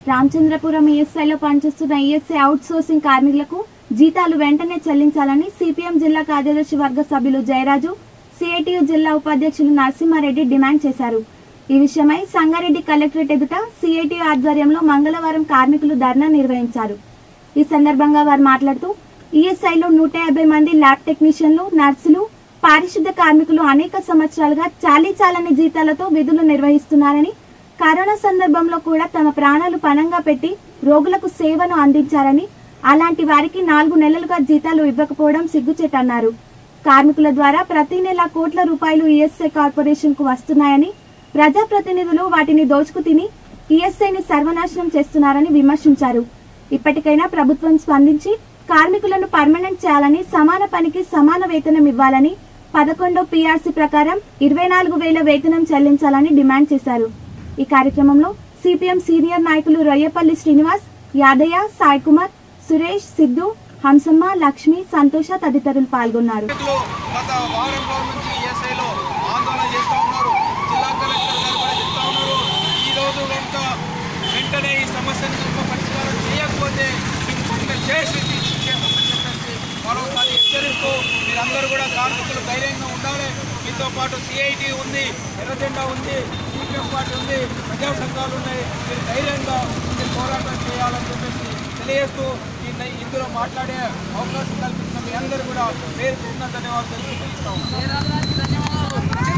రామచంద్రపురం ఈఎస్ఐలో పనిచేస్తున్న ESI out sourcing కార్మికులకు జీతాలు వెంటనే చెల్లించాలని సిపిఎం జిల్లా కార్యదర్శి వర్గ సభ్యులు జయరాజు సిఐటియు జిల్లా ఉపాధ్యక్షులు నరసింహారెడ్డి డిమాండ్ చేశారు ఈ విషయమై సంగారెడ్డి కలెక్టరేట్ ఎదుట సిఐటియు ఆధ్వర్యంలో మంగళవారం కార్మికులు ధర్నా నిర్వహించారు ఈ సందర్భంగా వారు మాట్లాడుతూ ఈఎస్ఐలో నూట యాభై మంది ల్యాబ్ టెక్నీషియన్లు నర్సులు పారిశుద్ధ కార్మికులు అనేక సంవత్సరాలుగా చాలీ చాలని జీతాలతో విధులు నిర్వహిస్తున్నారని కరోనా సందర్భంలో కూడా తమ ప్రాణాలు పణంగా పెట్టి రోగులకు సేవను అందించారని అలాంటి వారికి నాలుగు నెలలుగా జీతాలు ఇవ్వకపోవడం సిగ్గుచేటన్నారు కార్మికుల ద్వారా ప్రతి నెల కోట్ల రూపాయలు ఈఎస్ఐ కార్పొరేషన్ కు వస్తున్నాయని ప్రజాప్రతినిధులు వాటిని దోచుకు తిని ఈఎస్ఐని సర్వనాశనం చేస్తున్నారని విమర్శించారు ఇప్పటికైనా ప్రభుత్వం స్పందించి కార్మికులను పర్మనెంట్ చేయాలని సమాన పనికి సమాన వేతనం ఇవ్వాలని పదకొండో పీఆర్సీ ప్రకారం ఇరవై నాలుగు వేల వేతనం చెల్లించాలని డిమాండ్ చేశారు ఈ కార్యక్రమంలో సిపిఎం సీనియర్ నాయకులు రొయ్యపల్లి శ్రీనివాస్ యాదయ్య సాయి కుమార్ సురేష్ సిద్ధు హంసమ్మ లక్ష్మి సంతోష తదితరులు పాల్గొన్నారు కార్మికులు గత వారం రోజుల నుంచి ఈఎస్ఐలో ఆందోళన చేస్తూ ఉన్నారు జిల్లా కలెక్టర్ గారు కూడా చెప్తా ఉన్నారు ఈ రోజు కనుక వెంటనే ఈ సమస్యను కనుక పరిష్కారం చేయకపోతే ఇంకొక చేసి తీసుకెళ్తామని చెప్పేసి మరోసారి హెచ్చరిస్తూ మీరందరూ కూడా కార్మికులు ధైర్యంగా ఉండాలి మీతో పాటు సిఐటి ఉంది ఎర్రజెండా ఉంది సిపిఎం పార్టీ ఉంది ప్రజా సంఘాలు ఉన్నాయి మీరు ధైర్యంగా మీరు పోరాటం చేయాలని చెప్పేసి తెలియజేస్తూ ఈ ఇందులో మాట్లాడే అవకాశం కల్పించిన మీ అందరూ కూడా పేరు ధన్యవాదాలు తెలియజేస్తాం